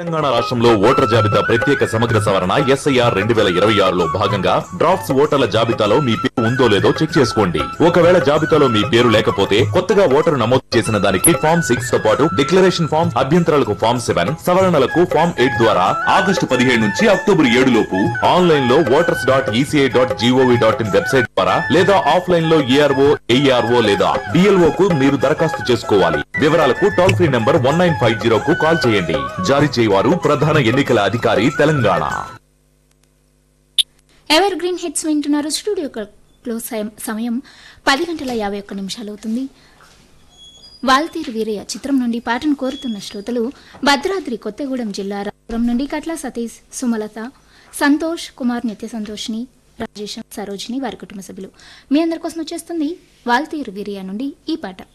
తెలంగాణ రాష్ట్రంలో ఓటర్ జాబితా ప్రత్యేక సమగ్ర సవరణ ఎస్ఐఆర్ రెండు వేల ఇరవై ఆరులో భాగంగా డ్రాఫ్ట్స్ ఓటర్ల జాబితాలో మీ పేరు ఉందో లేదో చెక్ చేసుకోండి ఒకవేళ జాబితాలో మీ పేరు లేకపోతే కొత్తగా ఓటరు నమోదు చేసిన దానికి ఫామ్ సిక్స్ తో పాటు డిక్లరేషన్ ఫామ్ అభ్యంతరాలకు ఫామ్ సెవెన్ సవరణలకు ఫామ్ ఎయిట్ ద్వారా ఆగస్టు పదిహేడు నుంచి అక్టోబర్ ఏడు లోపు ఆన్లైన్ లో voters dot ECI dot G O V dot in website ద్వారా లేదా ఆఫ్లైన్ లో ఏఆర్ఓ ఏఆర్ఓ లేదా డిఎల్ఓ కు మీరు దరఖాస్తు చేసుకోవాలి వివరాలకు toll free number one nine five zero కు కాల్ చేయండి జారీ చేయవారు ప్రధాన ఎన్నికల అధికారి తెలంగాణ ఎవర్ గ్రీన్ హిట్స్ వింటున్నారు స్టూడియో క్లోజ్ సమయం పది గంటల యాభై ఒక్క నిమిషాలు అవుతుంది వాల్తీరు వీరయ్య చిత్రం నుండి పాటను కోరుతున్న శ్రోతలు భద్రాద్రి కొత్తగూడెం జిల్లా రాపురం నుండి కట్ల సతీష్ సుమలత సంతోష్ కుమార్ నిత్య సంతోష్ని రాజేశం సరోజిని వారి కుటుంబ సభ్యులు మీ అందరి కోసం వచ్చేస్తుంది వాల్తీరు వీరయ్య నుండి ఈ పాట